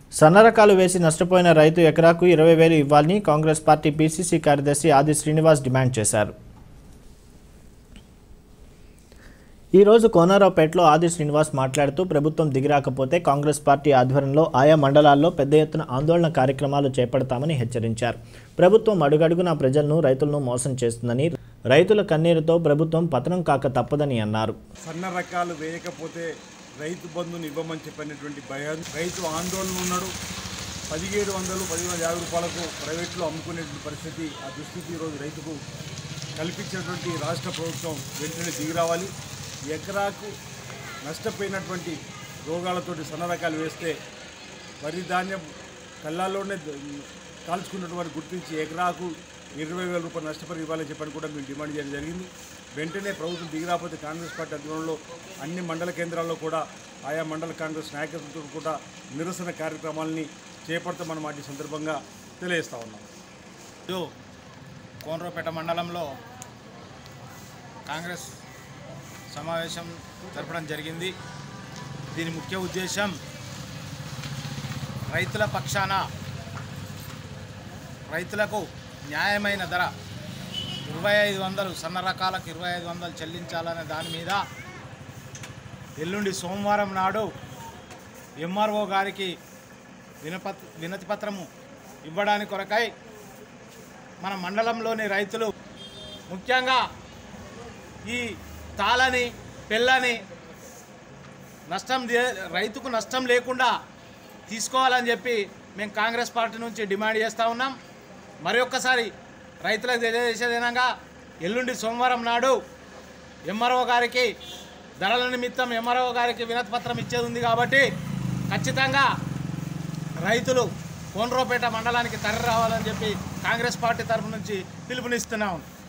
సన్న రకాలు వేసి నష్టపోయిన రైతు ఎకరాకు ఇరవై వేలు ఇవ్వాలని కాంగ్రెస్ పార్టీ పీసీసీ కార్యదర్శి ఆది శ్రీనివాస్ డిమాండ్ చేశారు ఈ రోజు కోనారావుపేటలో ఆది శ్రీనివాస్ మాట్లాడుతూ ప్రభుత్వం దిగిరాకపోతే కాంగ్రెస్ పార్టీ ఆధ్వర్యంలో ఆయా మండలాల్లో పెద్ద ఎత్తున ఆందోళన కార్యక్రమాలు చేపడతామని హెచ్చరించారు ప్రభుత్వం అడుగడుగునా ప్రజలను రైతులను మోసం చేస్తుందని రైతుల కన్నీరుతో ప్రభుత్వం పతనం కాక తప్పదని అన్నారు సన్న రకాలు వేయకపోతే రైతు బంధుని ఇవ్వమని చెప్పినటువంటి భయం రైతు ఆందోళన ఉన్నాడు పదిహేడు వందలు పదిహేను వందల యాభై రూపాయలకు ప్రైవేట్లో అమ్ముకునేటువంటి పరిస్థితి ఆ దుస్థితి ఈరోజు రైతుకు కల్పించినటువంటి రాష్ట్ర ప్రభుత్వం వెంటనే దిగి రావాలి ఎకరాకు నష్టపోయినటువంటి రోగాలతోటి సన్న రకాలు వేస్తే వరి ధాన్యం కళ్ళాల్లోనే ద- కాల్చుకున్నటువంటి గుర్తించి ఎకరాకు ఇరవై వేల రూపాయలు నష్టపరి ఇవ్వాలని చెప్పని కూడా మేము డిమాండ్ చేయడం జరిగింది వెంటనే ప్రభుత్వం దిగిరాకపోతే కాంగ్రెస్ పార్టీ ఆధ్వర్యంలో అన్ని మండల కేంద్రాల్లో కూడా ఆయా మండల కాంగ్రెస్ నాయకత్వంతో కూడా నిరసన కార్యక్రమాలని చేపడతామని మాట ఈ సందర్భంగా తెలియజేస్తా ఉన్నాం ఈరోజు కోనరావుపేట మండలంలో కాంగ్రెస్ సమావేశం జరపడం జరిగింది దీని ముఖ్య ఉద్దేశం రైతుల పక్షాన రైతులకు న్యాయమైన ధర ఇరవై ఐదు వందలు సన్న రకాలకు ఇరవై ఐదు వందలు చెల్లించాలనే దాని మీద ఎల్లుండి సోమవారం నాడు ఎంఆర్ఓ గారికి వినపత్ వినతి పత్రము ఇవ్వడానికి కొరకై మన మండలంలోని రైతులు ముఖ్యంగా ఈ తాళని పిల్లని నష్టం లే- రైతుకు నష్టం లేకుండా తీసుకోవాలని చెప్పి మేము కాంగ్రెస్ పార్టీ నుంచి డిమాండ్ చేస్తూ ఉన్నాం మరి ఒక్కసారి రైతులకు తెలియజేసేదేనంగా ఎల్లుండి సోమవారం నాడు ఎంఆర్ఓ గారికి ధరల నిమిత్తం ఎంఆర్ఓ గారికి వినతి పత్రం ఇచ్చేది ఉంది కాబట్టి ఖచ్చితంగా రైతులు కోనరావుపేట మండలానికి తరలి రావాలని చెప్పి కాంగ్రెస్ పార్టీ తరఫు నుంచి పిలుపునిస్తున్నాం